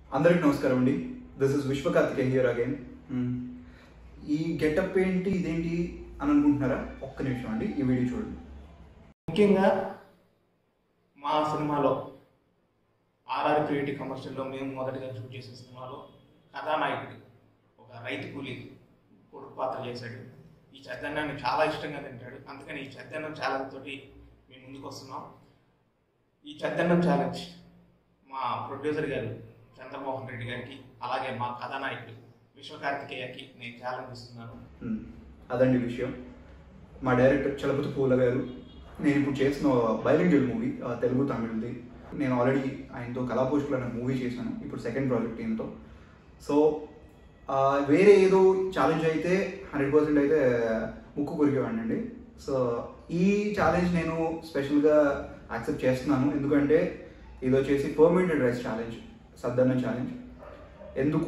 అందరికి నమస్కారం అండి this is Vishwakarthikeya here again ఈ గెటప్ ఏంటి ఇదేంటి అని అనుకుంటున్నారా ఒక్క నిమిషం అండి ఈ వీడియో చూడండి ముఖ్యంగా మా సినిమాలో ఆర్ఆర్ క్రియేటివ్ కమర్షియల్లో మేము మొదటిగా షూట్ చేసిన సినిమాలో కథానాయకుడు ఒక రైతు కూలీ కొడుకు పాత్ర చేశాడు ఈ చద్దన్నాన్ని చాలా ఇష్టంగా తింటాడు అందుకని ఈ చద్దన్నం ఛాలెంజ్ తోటి మేము ముందుకు వస్తున్నాం ఈ చద్దన్నం ఛాలెంజ్ మా ప్రొడ్యూసర్ గారు చంద్రమోహన్ రెడ్డి గారికి అలాగే మా కథానాయకుడు విశ్వకార్తికేయకి నేను ఛాలెంజ్ ఇస్తున్నాను మ్మ్. అదండి విషయం మా డైరెక్టర్ చలపతి పూల గారు నేను ఇప్పుడు చేసిన బైలింగ్వల్ మూవీ తెలుగు తమిళది నేను ఆల్రెడీ ఆయనతో కళాపోషకులు అనే మూవీ చేశాను ఇప్పుడు సెకండ్ ప్రాజెక్ట్ ఈయనతో సో ఆ, వేరే ఏదో ఛాలెంజ్ అయితే హండ్రెడ్ పర్సెంట్ అయితే ముక్కు కొరికేవాడిని అండి సో ఈ ఛాలెంజ్ నేను స్పెషల్గా యాక్సెప్ట్ చేస్తున్నాను ఎందుకంటే ఇది వచ్చేసి పర్మనెంటెడ్ రైస్ ఛాలెంజ్ సద్దన్న ఛాలెంజ్ ఎందుకు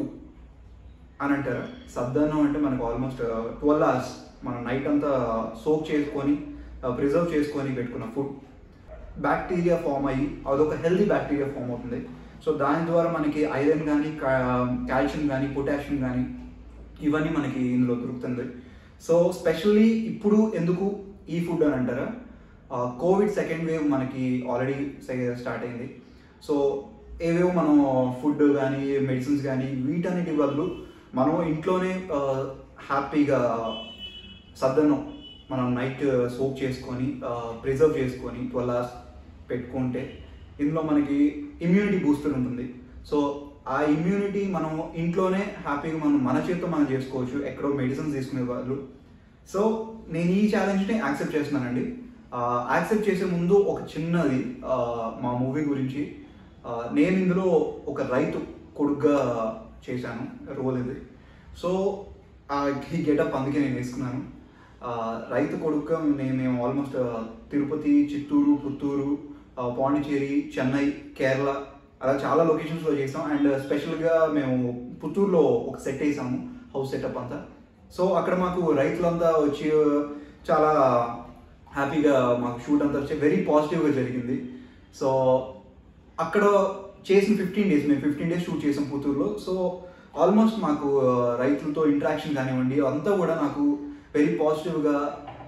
అని అంటారా సద్దన్నం అంటే మనకు ఆల్మోస్ట్ ట్వెల్వ్ అవర్స్ మనం నైట్ అంతా సోక్ చేసుకొని ప్రిజర్వ్ చేసుకొని పెట్టుకున్న ఫుడ్ బ్యాక్టీరియా ఫామ్ అయ్యి అదొక హెల్దీ బ్యాక్టీరియా ఫామ్ అవుతుంది సో దాని ద్వారా మనకి ఐరన్ కానీ కాల్షియం కానీ పొటాషియం కానీ ఇవన్నీ మనకి ఇందులో దొరుకుతుంది సో స్పెషల్లీ ఇప్పుడు ఎందుకు ఈ ఫుడ్ అని అంటారా కోవిడ్ సెకండ్ వేవ్ మనకి ఆల్రెడీ స్టార్ట్ అయింది సో ఏవేవో మనం ఫుడ్ కానీ మెడిసిన్స్ కానీ వీటన్నిటి బదులు మనం ఇంట్లోనే హ్యాపీగా సద్దన్నం మనం నైట్ సోప్ చేసుకొని ప్రిజర్వ్ చేసుకొని ట్వెల్వ్ అవర్స్ పెట్టుకుంటే ఇందులో మనకి ఇమ్యూనిటీ బూస్టర్ ఉంటుంది సో ఆ ఇమ్యూనిటీ మనం ఇంట్లోనే హ్యాపీగా మనం మన చేతితో మనం చేసుకోవచ్చు ఎక్కడో మెడిసిన్స్ తీసుకునే వాళ్ళు సో నేను ఈ ఛాలెంజ్ని యాక్సెప్ట్ చేస్తున్నానండి యాక్సెప్ట్ చేసే ముందు ఒక చిన్నది ఆ, మా మూవీ గురించి ఆ, నేను ఇందులో ఒక రైతు కొడుగ్గా చేశాను రోల్ ఇది సో ఆ, ఈ గెటప్ అందుకే నేను వేసుకున్నాను ఆ, రైతు కొడుకుగా నేను మేము ఆల్మోస్ట్ తిరుపతి చిత్తూరు పుత్తూరు ఆ, పాండిచేరి చెన్నై కేరళ అలా చాలా లొకేషన్స్లో చేసాం అండ్ స్పెషల్గా మేము పుత్తూరులో ఒక సెట్ వేసాము హౌస్ సెటప్ అంతా సో అక్కడ మాకు రైతులంతా వచ్చి చాలా హ్యాపీగా మాకు షూట్ అంతా వచ్చి వెరీ పాజిటివ్గా జరిగింది సో అక్కడ చేసిన ఫిఫ్టీన్ డేస్ మేము ఫిఫ్టీన్ డేస్ షూట్ చేసాం పుత్తూరులో సో ఆల్మోస్ట్ మాకు ఆ, రైతులతో ఇంటరాక్షన్ కానివ్వండి అంతా కూడా నాకు వెరీ పాజిటివ్గా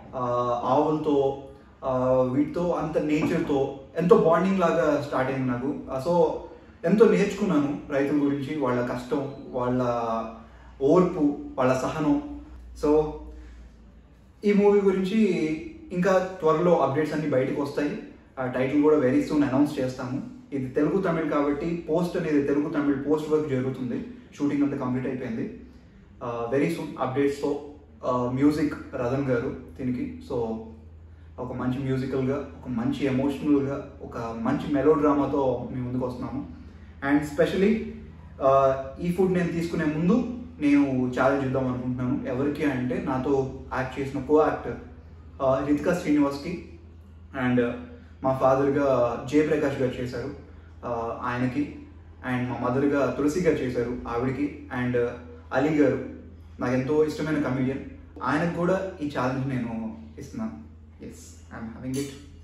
ఆవులతో ఆ, వీటితో అంత నేచర్తో ఎంతో బాండింగ్ లాగా స్టార్ట్ అయింది నాకు ఆ, సో ఎంతో నేర్చుకున్నాను రైతుల గురించి వాళ్ళ కష్టం వాళ్ళ ఓర్పు వాళ్ళ సహనం సో ఈ మూవీ గురించి ఇంకా త్వరలో అప్డేట్స్ అన్ని బయటకు వస్తాయి ఆ టైటిల్ కూడా వెరీ సూన్ అనౌన్స్ చేస్తాము ఇది తెలుగు తమిళ్ కాబట్టి పోస్ట్ అనేది తెలుగు తమిళ్ పోస్ట్ వర్క్ జరుగుతుంది షూటింగ్ అంతా కంప్లీట్ అయిపోయింది వెరీ సూన్ అప్డేట్స్తో మ్యూజిక్ రథన్ గారు దీనికి సో ఒక మంచి మ్యూజికల్గా ఒక మంచి ఎమోషనల్గా ఒక మంచి మెలో డ్రామాతో మేము ముందుకు వస్తున్నాము అండ్ స్పెషలీ ఈ ఫుడ్ నేను తీసుకునే ముందు నేను ఛాలెంజ్ ఇద్దాం అనుకుంటున్నాను ఎవరికి అంటే నాతో యాక్ట్ చేసిన కో యాక్టర్ రితికా శ్రీనివాస్కి అండ్ మా ఫాదర్గా జయప్రకాష్ గారు చేశారు ఆ, ఆయనకి అండ్ మా మదర్గా తులసి గారు చేశారు ఆవిడకి అండ్ అలీ గారు నాకు ఎంతో ఇష్టమైన కమీడియన్ ఆయనకు కూడా ఈ ఛాలెంజ్ నేను ఇస్తున్నాను ఎస్ ఐఎమ్ హ్యావింగ్ ఇట్